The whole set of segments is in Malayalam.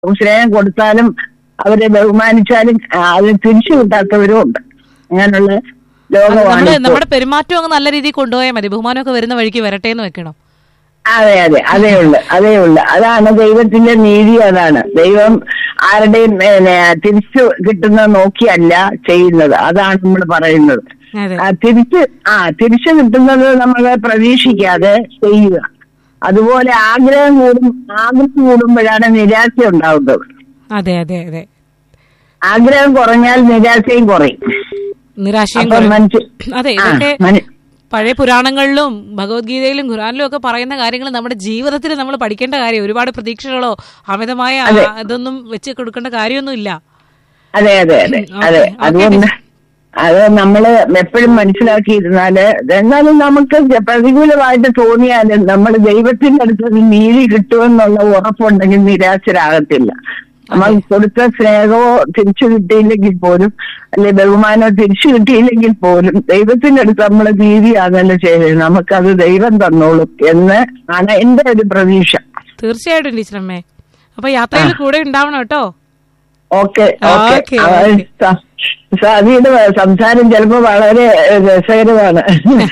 സ്നേഹം കൊടുത്താലും അവരെ ബഹുമാനിച്ചാലും ആ, അതിന് തിരിച്ചു കിട്ടാത്തവരും ഉണ്ട് അങ്ങനെയുള്ള ലോകമാണ് നമ്മള് ഇപ്പോൾ. നമ്മുടെ പെരുമാറ്റം അങ്ങ് നല്ല രീതിയിൽ കൊണ്ടുപോയാൽ മതി ബഹുമാനമൊക്കെ വരുന്ന വഴിക്ക് വരട്ടെ എന്ന് വെക്കണം അതെ അതെ അതേ ഉള്ളു അതേ ഉള്ളു അതാണ് ദൈവത്തിന്റെ നീതി അതാണ് ദൈവം ആരുടെയും പിന്നെ, തിരിച്ചു കിട്ടുന്നത് നോക്കിയല്ല ചെയ്യുന്നത് അതാണ് നമ്മൾ പറയുന്നത് അതെ ആ, തിരിച്ച് ആ തിരിച്ചു കിട്ടുന്നത് നമ്മൾ പ്രതീക്ഷിക്കാതെ ചെയ്യുക അതുപോലെ ആഗ്രഹം കൂടും ആഗ്രഹം കൂടുമ്പോഴാണ് നിരാശ ഉണ്ടാവുന്നത് അതെ അതെ അതെ ആഗ്രഹം കുറഞ്ഞാൽ നിരാശയും കുറയും നിരാശയും അപ്പൊ കുറയും. മനുഷ്യ അതെ ആ, ഇതൊക്കെ മന- പഴയ പുരാണങ്ങളിലും ഭഗവത്ഗീതയിലും ഖുറാനിലും ഒക്കെ പറയുന്ന കാര്യങ്ങൾ നമ്മുടെ ജീവിതത്തിൽ നമ്മൾ പഠിക്കേണ്ട കാര്യം ഒരുപാട് പ്രതീക്ഷകളോ അമിതമായ ആ, ഇതൊന്നും വെച്ച് കൊടുക്കേണ്ട കാര്യമൊന്നും ഇല്ല അതെ അതെ അതെ ഓക്കേ, അതെ ഓക്കേ, അതുകൊണ്ട് അത് നമ്മള് എപ്പോഴും മനസ്സിലാക്കിയിരുന്നാല് എന്നാലും നമുക്ക് പ്രതികൂലമായിട്ട് തോന്നിയാലും നമ്മൾ ദൈവത്തിന്റെ അടുത്ത് ഒരു നീതി കിട്ടുമെന്നുള്ള ഉറപ്പുണ്ടെങ്കിൽ നിരാശരാകത്തില്ല നമ്മൾ കൊടുത്ത സ്നേഹമോ തിരിച്ചു കിട്ടിയില്ലെങ്കിൽ പോലും അല്ലെ ബഹുമാനമോ തിരിച്ചു കിട്ടിയില്ലെങ്കിൽ പോലും ദൈവത്തിന്റെ അടുത്ത് നമ്മൾ നീതിയാണല്ലോ ചെയ്തത് നമുക്കത് ദൈവം തന്നോളും എന്ന് ആണ് എന്റെ ഒരു പ്രതീക്ഷ തീർച്ചയായിട്ടും ടീച്ചറമ്മേ അപ്പൊ യാത്രയിൽ കൂടെ ഉണ്ടാവണം കേട്ടോ ഓക്കെ ഓക്കേ, ഓക്കെ ഓക്കേ. സാദിയുടെ സംസാരം ചിലപ്പോ വളരെ ഏഹ്, രസകരമാണ്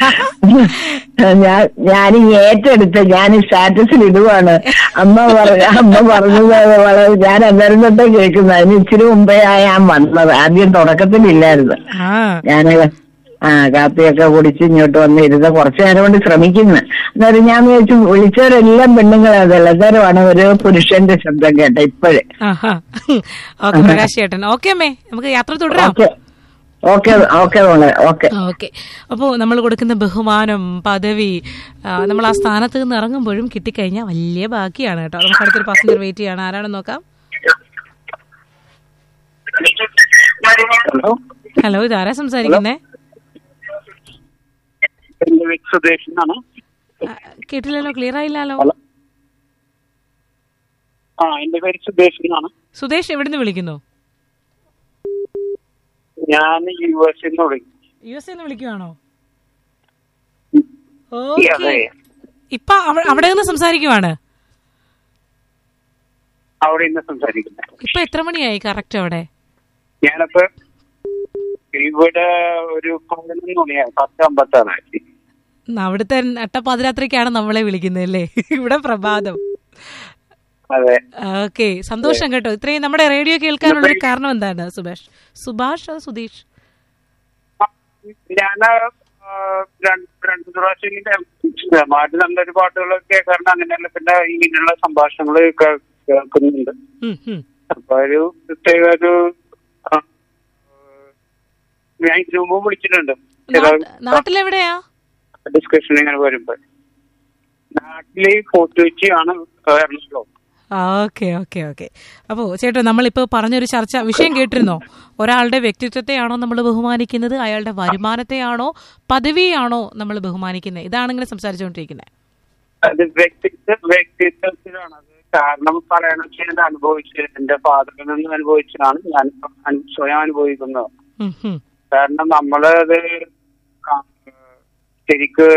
ഞാൻ ഞാൻ ഈ ഏറ്റെടുത്ത് ഞാൻ ഈ സ്റ്റാറ്റസിൽ ഇടുവാണ് അമ്മ പറഞ്ഞ അമ്മ പറഞ്ഞത് വളരെ ഞാൻ അന്നേരം തൊട്ടേ കേൾക്കുന്നത് അതിന് ഇച്ചിരി മുമ്പേ ഞാൻ വന്നത് ആദ്യം തുടക്കത്തിലില്ലായിരുന്നു ആ ഞാൻ ആ കാപ്പിയൊക്കെ കുടിച്ച് ഇങ്ങോട്ട് വന്നിരുന്ന് കുറച്ചു നേരം കൊണ്ട് ശ്രമിക്കുന്നു അന്നേരം ഞാൻ വിചാരിച്ചു വിളിച്ചവരെല്ലാം പെണ്ണുങ്ങളാണ് എല്ലാത്തരമാണ് ഒരു പുരുഷന്റെ ശബ്ദം കേട്ട ഇപ്പോഴേ ആഹാ ഓക്കെ പ്രകാശ് ചേട്ടൻ ഓക്കെ അമ്മേ നമുക്ക് യാത്ര തുടരാം ഓക്കെ ഓക്കെ ഓക്കെ മോളെ ഓക്കെ ഓക്കെ അപ്പോൾ നമ്മൾ കൊടുക്കുന്ന ബഹുമാനം പദവി ആ, നമ്മൾ ആ സ്ഥാനത്ത് നിന്ന് ഇറങ്ങുമ്പോഴും കിട്ടിക്കഴിഞ്ഞാൽ വലിയ ബാക്കിയാണ് കേട്ടോ നമുക്ക് അടുത്തൊരു പാസഞ്ചർ വെയിറ്റ് ചെയ്യാണ് ആരാണെന്ന് നോക്കാം ഹലോ ഹലോ ഇതാരാ സംസാരിക്കുന്നേ എന്റെ പേര് സുദേശ് എന്നാണ് ആ, കേട്ടില്ലല്ലോ ക്ലിയർ ആയില്ലല്ലോ ഹലോ ആ എന്റെ പേര് സുദേശ് എന്നാണ് സുദേശ് എവിടുന്ന് വിളിക്കുന്നു ഞാൻ യു എസ് നിന്ന് വിളിക്കും യു എസ് എന്ന് വിളിക്കുവാണോ അതെ ഓക്കെ ഇപ്പൊ അവ- അവിടെ നിന്ന് സംസാരിക്കുവാണ് അവിടെ നിന്ന് സംസാരിക്കുന്നത് ഇപ്പൊ എത്ര മണിയായി കറക്റ്റ് അവിടെ ഞാനപ്പോ ഇവിടെ ഒരു പതിനൊന്ന് മണിയായി പത്ത് അമ്പത്താറായി ഉം, അവിടുത്തെ നട്ടപ്പാതിരാത്രിക്കാണ് നമ്മളെ വിളിക്കുന്നത് അല്ലേ ഇവിടെ പ്രഭാതം അതെ ഓക്കെ സന്തോഷം കേട്ടോ ഇത്രയും നമ്മുടെ റേഡിയോ കേൾക്കാനുള്ള ഒരു കാരണം എന്താണ് സുഭാഷ് സുഭാഷ് അതോ സുധീഷ് ഞാൻ രണ്ട് രണ്ട് പ്രാവശ്യം ഇങ്ങനെ മാറ്റി നല്ലൊരു പാട്ടുകളൊക്കെ കേൾക്കാറുണ്ട് അങ്ങനെയല്ല പിന്നെ ഇങ്ങനെയുള്ള സംഭാഷണങ്ങൾ കേൾക്കുന്നുണ്ട് ഉം, ഉം. അപ്പൊ ഒരു പ്രത്യേക ഒരു ആ, ഞാൻ ഇതിനു മുമ്പ് വിളിച്ചിട്ടുണ്ട് ചില നാട്ട്- നാട്ടിലെവിടെയാ ഡിസ്കഷൻ ഇങ്ങനെ വരുമ്പോ നാട്ടില് ഫോർട്ട് കൊച്ചിയാണ് എറണാകുളം ഓക്കെ ഓക്കെ ഓക്കെ അപ്പോ ചേട്ടോ നമ്മളിപ്പോ പറഞ്ഞൊരു ചർച്ച വിഷയം കേട്ടിരുന്നോ ഒരാളുടെ വ്യക്തിത്വത്തെയാണോ നമ്മൾ ബഹുമാനിക്കുന്നത് അയാളുടെ വരുമാനത്തെയാണോ പദവിയാണോ നമ്മൾ ബഹുമാനിക്കുന്നത് ഇതാണ് ഇങ്ങനെ സംസാരിച്ചുകൊണ്ടിരിക്കുന്നത് അത് വ്യക്തിത്വ വ്യക്തിത്വത്തിലാണ് അത് കാരണം പറയണ വെച്ചാൽ അനുഭവിച്ചത് എന്റെ ഫാദറിൽ നിന്ന് അനുഭവിച്ചതാണ് ഞാൻ അനു- സ്വയം അനുഭവിക്കുന്നത് ഉം, ഉം. കാരണം നമ്മളത് ആ, ശരിക്ക്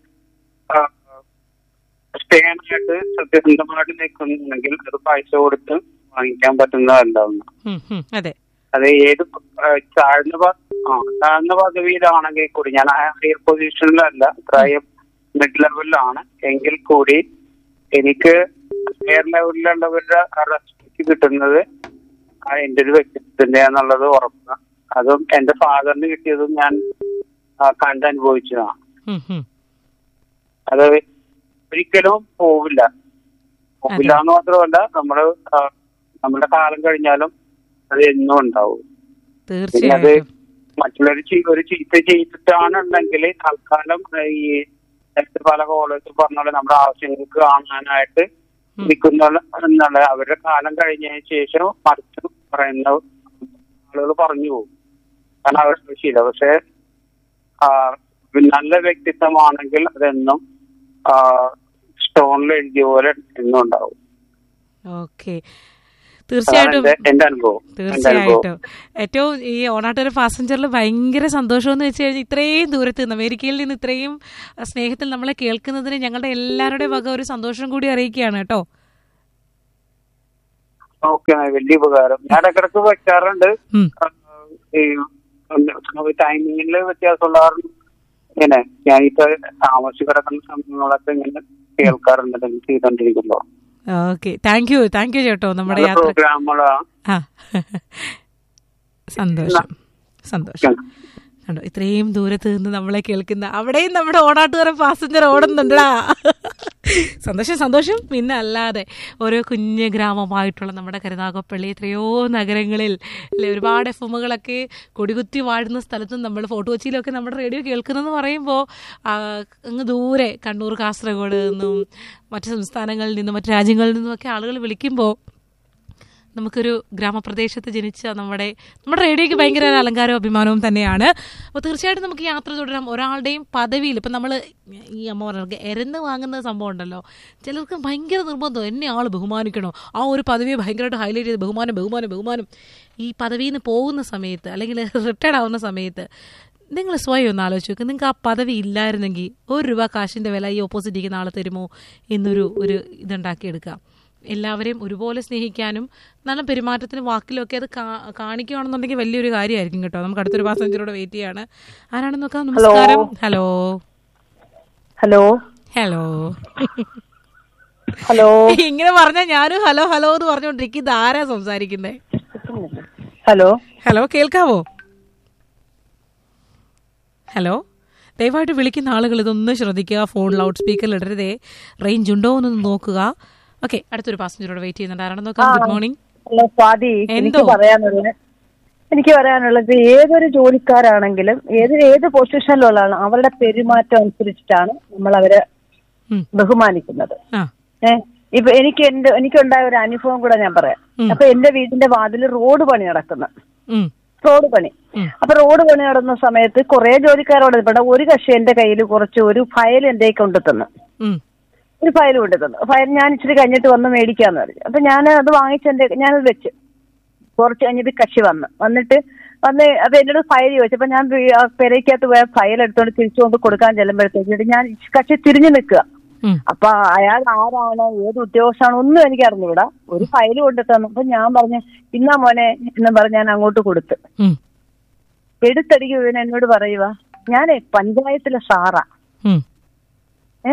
സ്റ്റേനായിട്ട് സത്യസന്ധമായിട്ട് നിൽക്കുന്നുണ്ടെങ്കിൽ അത് പൈസ കൊടുത്ത് വാങ്ങിക്കാൻ പറ്റുന്നതല്ല ഒന്ന് ഉം, ഉം. അതെ അത് ഏത് ആ, താഴ്ന്ന പ- ആ, താഴ്ന്ന പദവിയിലാണെങ്കിൽ കൂടി ഞാൻ ഹയർ പൊസിഷനിലല്ല അത്രയും മിഡ് ലെവലിലാണ് എങ്കിൽ കൂടി എനിക്ക് ഹയർ ലെവലിലുള്ളവരുടെ റെസ്പെക്ട് കിട്ടുന്നത് ആ എന്റെ ഒരു വ്യക്തിത്വത്തിന്റെ എന്നുള്ളത് ഉറപ്പാണ് അതും എന്റെ ഫാദറിന് കിട്ടിയതും ഞാൻ ആ, കണ്ടനുഭവിച്ചതാണ് ഉം, ഉം. അത് ഒരിക്കലും പോവില്ല പോവില്ല എന്ന് മാത്രമല്ല നമ്മള് ആ, നമ്മുടെ കാലം കഴിഞ്ഞാലും അത് എന്നും ഉണ്ടാവും പിന്നെ അത് തീർച്ചയായിട്ടും മറ്റുള്ളവർ ഒരു ചീത്ത ചെയ്തിട്ടാണ് ഉണ്ടെങ്കിൽ തൽക്കാലം ഈ നേരത്തെ പല കോളേജ് പറഞ്ഞ പോലെ നമ്മുടെ ആവശ്യങ്ങൾക്ക് കാണാനായിട്ട് നിൽക്കുന്ന എന്നുള്ള അവരുടെ കാലം കഴിഞ്ഞതിന് ശേഷം മറിച്ച് പറയുന്ന ആളുകൾ പറഞ്ഞു പോകും കാരണം അവരുടെ ശീലം പക്ഷെ ആ, നല്ല വ്യക്തിത്വമാണെങ്കിൽ അതെന്നും സ്റ്റോണിൽ എഴുതിയ പോലെ എന്നും ഉണ്ടാവും ഓക്കെ അതാണ് തീർച്ചയായിട്ടും എന്റെ എന്റെ അനുഭവം എന്റെ അനുഭവം തീർച്ചയായിട്ടും ഏറ്റവും ഈ ഓണാട്ടൊരു പാസഞ്ചറിൽ ഭയങ്കര സന്തോഷം എന്ന് വെച്ച് കഴിഞ്ഞാൽ ഇത്രയും ദൂരത്ത് നിന്ന് അമേരിക്കയിൽ നിന്ന് ഇത്രയും അഹ്, സ്നേഹത്തിൽ നമ്മളെ കേൾക്കുന്നതിന് ഞങ്ങളുടെ എല്ലാവരുടെയും വക ഒരു സന്തോഷം കൂടി അറിയിക്കുകയാണ് കേട്ടോ ഓക്കെ വലിയ ഉപകാരം ഞാൻ ഇടക്കിടക്ക് വെക്കാറുണ്ട് ഉം. ഈ ടൈമിങ്ങിൽ വ്യത്യാസമുള്ള കാരണം ഇങ്ങനെ ഞാനിപ്പോ താമസിച്ച് കിടക്കുന്ന സമയങ്ങളൊക്കെ ഇങ്ങനെ കേൾക്കാറുണ്ട് ഇത് ചെയ്തോണ്ടിരിക്കുമ്പോ okay thank you thank you ചേട്ടോ നമ്മുടെ നല്ല യാത്ര പ്രോഗ്രാമുകളാണ് ആ സന്തോഷം സന്തോഷം കണ്ടോ ഇത്രയും ദൂരത്ത് നിന്ന് നമ്മളെ കേൾക്കുന്ന അവിടെയും നമ്മുടെ ഓണാട്ടുകാരൻ പാസഞ്ചർ ഓടുന്നുണ്ടടാ സന്തോഷം സന്തോഷം പിന്നെ അല്ലാതെ ഓരോ കുഞ്ഞ് ഗ്രാമമായിട്ടുള്ള നമ്മുടെ കരുനാഗപ്പള്ളി എത്രയോ നഗരങ്ങളിൽ അല്ലെ ഒരുപാട് എഫ് എമ്മുകളൊക്കെ കൊടികുത്തി വാഴുന്ന സ്ഥലത്തും നമ്മൾ ഫോട്ടോ കൊച്ചിയിലൊക്കെ നമ്മുടെ റേഡിയോ കേൾക്കുന്നതെന്ന് പറയുമ്പോൾ അങ്ങ് ദൂരെ കണ്ണൂർ കാസർഗോഡ് നിന്നും മറ്റ് സംസ്ഥാനങ്ങളിൽ നിന്നും മറ്റ് രാജ്യങ്ങളിൽ നിന്നുമൊക്കെ ആളുകൾ വിളിക്കുമ്പോൾ നമുക്കൊരു ഗ്രാമപ്രദേശത്ത് ജനിച്ച നമ്മുടെ നമ്മുടെ റേഡിയോയ്ക്ക് ഭയങ്കര ഒരു അലങ്കാരവും അഭിമാനവും തന്നെയാണ് അപ്പോൾ തീർച്ചയായിട്ടും നമുക്ക് യാത്ര തുടരാം ഒരാളുടെയും പദവിയിൽ ഇപ്പം നമ്മൾ ഈ അമ്മ പറഞ്ഞ എരന്ന് വാങ്ങുന്ന സംഭവം ഉണ്ടല്ലോ ചിലർക്ക് ഭയങ്കര നിർബന്ധം എന്നെ ആൾ ബഹുമാനിക്കണോ ആ ഒരു പദവിയെ ഭയങ്കരമായിട്ട് ഹൈലൈറ്റ് ചെയ്ത് ബഹുമാനം ബഹുമാനം ബഹുമാനം ഈ പദവിയിൽ നിന്ന് പോകുന്ന സമയത്ത് അല്ലെങ്കിൽ റിട്ടയർഡ് ആവുന്ന സമയത്ത് നിങ്ങൾ സ്വയം ഒന്ന് ആലോചിച്ച് നോക്ക് നിങ്ങൾക്ക് ആ പദവി ഇല്ലായിരുന്നെങ്കിൽ ഒരു രൂപ കാശിൻ്റെ വില ഈ ഓപ്പോസിറ്റ് ഇരിക്കുന്ന ആൾ തരുമോ എന്നൊരു ഒരു ഇതുണ്ടാക്കിയെടുക്കാം എല്ലാവരെയും ഒരുപോലെ സ്നേഹിക്കാനും നല്ല പെരുമാറ്റത്തിനും വാക്കിലും ഒക്കെ അത് കാ- കാണിക്കുകയാണെന്നുണ്ടെങ്കിൽ വലിയൊരു കാര്യമായിരിക്കും കേട്ടോ നമുക്ക് അടുത്തൊരു പാസഞ്ചറോട് വെയിറ്റ് ചെയ്യാണ് ആരാണെന്ന് നോക്കാം നമസ്കാരം ഹലോ ഹലോ ഹലോ ഹലോ ഇങ്ങനെ പറഞ്ഞാൽ ഞാനും ഹലോ ഹലോ എന്ന് പറഞ്ഞുകൊണ്ടിരിക്കും ഇത് ആരാ സംസാരിക്കുന്നേ ഹലോ ഹലോ കേൾക്കാവോ ഹലോ ദയവായിട്ട് വിളിക്കുന്ന ആളുകൾ ഇതൊന്ന് ശ്രദ്ധിക്കുക ഫോൺ ലൗഡ് സ്പീക്കറിൽ ഇടരുതേ റേഞ്ച് ഉണ്ടോ എന്നൊന്ന് നോക്കുക ഓക്കെ അടുത്തൊരു പാസഞ്ചറോട് വെയിറ്റ് ചെയ്യുന്നുണ്ട് ആരാണെന്ന് നോക്കാം ഗുഡ് മോർണിംഗ് ഹലോ സ്വാതി എനിക്ക് എന്തോ? പറയാനുള്ള എനിക്ക് പറയാനുള്ളത് ഏതൊരു ജോലിക്കാരാണെങ്കിലും ഏത് ഏത് പൊസിഷനിലുള്ള ആളാണ് അവരുടെ പെരുമാറ്റം അനുസരിച്ചിട്ടാണ് നമ്മൾ അവരെ ഉം. ബഹുമാനിക്കുന്നത് ആ ഏ ഇപ്പൊ എനിക്ക് എന്റെ എനിക്കുണ്ടായ ഒരു അനുഭവം കൂടെ ഞാൻ പറയാം ഉം. അപ്പൊ എന്റെ വീടിന്റെ വാതിൽ റോഡ് പണി നടക്കുന്നു ഉം, റോഡ് പണി ഉം. അപ്പൊ റോഡ് പണി നടന്ന സമയത്ത് കുറെ ജോലിക്കാരോട് ഇവിടെ ഒരു കക്ഷി എന്റെ കയ്യിൽ കുറച്ച് ഒരു ഫയൽ എന്റെ കൊണ്ടു തന്നു ഉം, ഒരു ഫയൽ കൊണ്ടു തന്നു ഫയൽ ഞാൻ ഇച്ചിരി കഴിഞ്ഞിട്ട് വന്ന് മേടിക്കാന്ന് പറഞ്ഞു അപ്പൊ ഞാൻ അത് വാങ്ങിച്ചെന്റെ ഞാനത് വെച്ച് കുറച്ച് കഴിഞ്ഞിട്ട് കക്ഷി വന്ന് വന്നിട്ട് വന്ന് അപ്പൊ എന്നോട് ഫയൽ ചോദിച്ചപ്പോ ഞാൻ വീ- ആ പെരയ്ക്കകത്ത് പോയ ഫയൽ എടുത്തോണ്ട് തിരിച്ചു കൊണ്ട് കൊടുക്കാൻ ചെല്ലുമ്പോഴത്തേക്ക് ഞാൻ കക്ഷി തിരിഞ്ഞു നിൽക്കുക ഉം. അപ്പൊ അയാൾ ആരാണ് ഏത് ഉദ്യോഗസ്ഥനാണ് ഒന്നും എനിക്ക് അറിഞ്ഞൂടാ ഒരു ഫയൽ കൊണ്ടു തന്നു അപ്പൊ ഞാൻ പറഞ്ഞു ഇന്നാ മോനെ എന്ന് പറഞ്ഞ് ഞാൻ അങ്ങോട്ട് കൊടുത്ത് ഉം, എടുത്തടിക്ക് ഇവൻ എന്നോട് പറയുക ഞാനേ പഞ്ചായത്തിലെ സാറാ ഉം. ഏ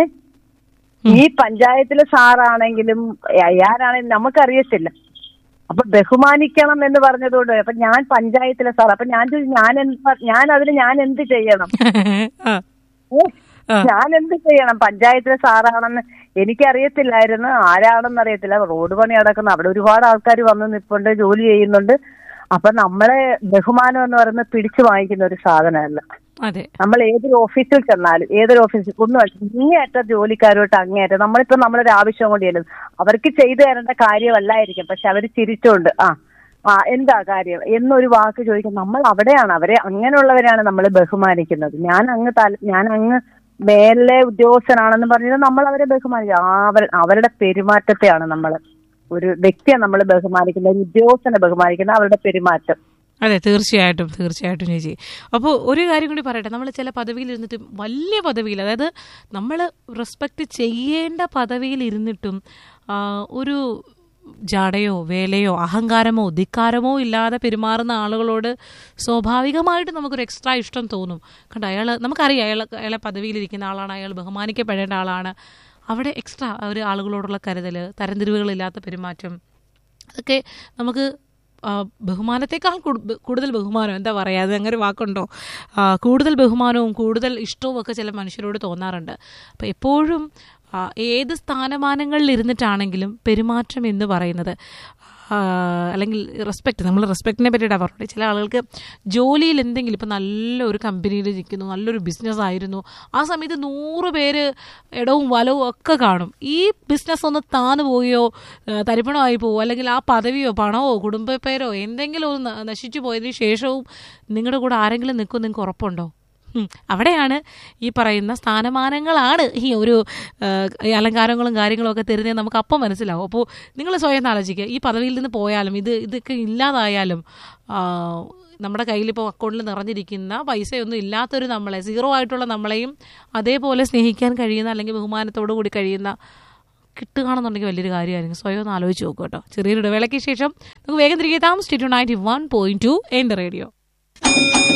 ഈ പഞ്ചായത്തിലെ സാറാണെങ്കിലും ആരാണെങ്കിലും നമുക്കറിയത്തില്ല അപ്പൊ ബഹുമാനിക്കണം എന്ന് പറഞ്ഞതുകൊണ്ട് അപ്പൊ ഞാൻ പഞ്ചായത്തിലെ സാർ അപ്പൊ ഞാൻ ചോദിച്ചു, ഞാൻ എന്ത് ഞാൻ അതിന് ഞാൻ എന്ത് ചെയ്യണം ആ, ഏ? ആ. ഞാൻ എന്ത് ചെയ്യണം പഞ്ചായത്തിലെ സാറാണെന്ന് എനിക്കറിയത്തില്ലായിരുന്നു ആരാണെന്ന് അറിയത്തില്ല റോഡ് പണി നടക്കുന്ന അവിടെ ഒരുപാട് ആൾക്കാർ വന്ന് നിൽപ്പുണ്ട് ജോലി ചെയ്യുന്നുണ്ട് അപ്പൊ നമ്മളെ ബഹുമാനം എന്ന് പറയുന്നത് പിടിച്ചു വാങ്ങിക്കുന്ന ഒരു സാധനമല്ല അതെ നമ്മൾ ഏതൊരു ഓഫീസിൽ ചെന്നാലും ഏതൊരു ഓഫീസിൽ ഒന്നും അല്ല. ഇങ്ങേയറ്റ ജോലിക്കാരോട്ട് അങ്ങേയറ്റം നമ്മളിപ്പോ നമ്മളൊരു ആവശ്യം കൊണ്ട് ചെല്ലുന്നു അവർക്ക് ചെയ്തു തരേണ്ട കാര്യമല്ലായിരിക്കും പക്ഷെ അവർ ചിരിച്ചോണ്ട് ആ ആ എന്താ കാര്യം എന്നൊരു വാക്ക് ചോദിക്കും നമ്മൾ അവിടെയാണ് അവരെ അങ്ങനെയുള്ളവരാണ് നമ്മൾ ബഹുമാനിക്കുന്നത് ഞാൻ അങ്ങ് തല ഞാൻ അങ്ങ് മേലെ ഉദ്യോഗസ്ഥനാണെന്ന് പറഞ്ഞത് നമ്മൾ അവരെ ബഹുമാനിക്കും ആ അവർ അവരുടെ പെരുമാറ്റത്തെയാണ് നമ്മൾ ഒരു വ്യക്തിയെ നമ്മൾ ബഹുമാനിക്കുന്നത് ഒരു ഉദ്യോഗസ്ഥനെ ബഹുമാനിക്കുന്നത് അവരുടെ പെരുമാറ്റം അതെ തീർച്ചയായിട്ടും തീർച്ചയായിട്ടും ചേച്ചി അപ്പോൾ ഒരു കാര്യം കൂടി പറയട്ടെ നമ്മൾ ചില പദവിയിൽ ഇരുന്നിട്ട് വലിയ പദവിയിൽ അതായത് നമ്മൾ റെസ്പെക്റ്റ് ചെയ്യേണ്ട പദവിയിൽ ഇരുന്നിട്ടും ആ, ഒരു ജാടയോ വേലയോ അഹങ്കാരമോ ധിക്കാരമോ ഇല്ലാതെ പെരുമാറുന്ന ആളുകളോട് സ്വാഭാവികമായിട്ട് നമുക്കൊരു എക്സ്ട്രാ ഇഷ്ടം തോന്നും കണ്ടോ അയാൾ നമുക്കറിയാം അയാൾ അയാളെ പദവിയിലിരിക്കുന്ന ആളാണ് അയാൾ ബഹുമാനിക്കപ്പെടേണ്ട ആളാണ് അവിടെ എക്സ്ട്രാ ഒരു ആളുകളോടുള്ള കരുതൽ തരംതിരിവുകളില്ലാത്ത പെരുമാറ്റം അതൊക്കെ നമുക്ക് ആ, ബഹുമാനത്തെക്കാൾ കൂടു- കൂടുതൽ ബഹുമാനം എന്താ പറയുക അത് അങ്ങനെ ഒരു വാക്കുണ്ടോ ആ, കൂടുതൽ ബഹുമാനവും കൂടുതൽ ഇഷ്ടവും ഒക്കെ ചില മനുഷ്യരോട് തോന്നാറുണ്ട് അപ്പോൾ എപ്പോഴും ആ, ഏത് സ്ഥാനമാനങ്ങളിൽ ഇരുന്നിട്ടാണെങ്കിലും പെരുമാറ്റം എന്ന് പറയുന്നത് ആ, അല്ലെങ്കിൽ റെസ്പെക്റ്റ് നമ്മൾ റെസ്പെക്റ്റിനെ പറ്റിയിട്ടാണ് പറഞ്ഞത് ചില ആളുകൾക്ക് ജോലിയിൽ എന്തെങ്കിലും ഇപ്പം നല്ലൊരു കമ്പനിയിൽ നിൽക്കുന്നു നല്ലൊരു ബിസിനസ് ആയിരുന്നു ആ സമയത്ത് നൂറ് പേര് ഇടവും വലവും ഒക്കെ കാണും ഈ ബിസിനസ് ഒന്ന് താന്നു പോവുകയോ ആ, തരിപ്പണമായി പോവോ അല്ലെങ്കിൽ ആ പദവിയോ പണമോ കുടുംബ പേരോ എന്തെങ്കിലും ഒന്ന് ന- നശിച്ചു പോയതിന് ശേഷവും നിങ്ങളുടെ കൂടെ ആരെങ്കിലും നിൽക്കും നിങ്ങൾക്ക് ഉറപ്പുണ്ടോ ഉം. അവിടെയാണ് ഈ പറയുന്ന സ്ഥാനമാനങ്ങളാണ് ഈ ഒരു ആ, ഈ അലങ്കാരങ്ങളും കാര്യങ്ങളും ഒക്കെ തരുന്നത് നമുക്ക് അപ്പം മനസ്സിലാവും അപ്പോൾ നിങ്ങൾ സ്വയം ഒന്ന് ആലോചിക്കുക ഈ പദവിയിൽ നിന്ന് പോയാലും ഇത് ഇതൊക്കെ ഇല്ലാതായാലും ആ, നമ്മുടെ കയ്യിൽ ഇപ്പോൾ അക്കൗണ്ടിൽ നിറഞ്ഞിരിക്കുന്ന പൈസയൊന്നും ഇല്ലാത്തൊരു നമ്മളെ സീറോ ആയിട്ടുള്ള നമ്മളെയും അതേപോലെ സ്നേഹിക്കാൻ കഴിയുന്ന അല്ലെങ്കിൽ ബഹുമാനത്തോടു കൂടി കഴിയുന്ന കിട്ടുകയാണെന്നുണ്ടെങ്കിൽ വലിയൊരു കാര്യമായിരിക്കും സ്വയം ഒന്ന് ആലോചിച്ച് നോക്കുക കേട്ടോ ചെറിയൊരു ഇടവേളയ്ക്ക് ശേഷം നമുക്ക് വേഗം തിരികെ എത്താം state ninety one point two എൻ്റെ റേഡിയോ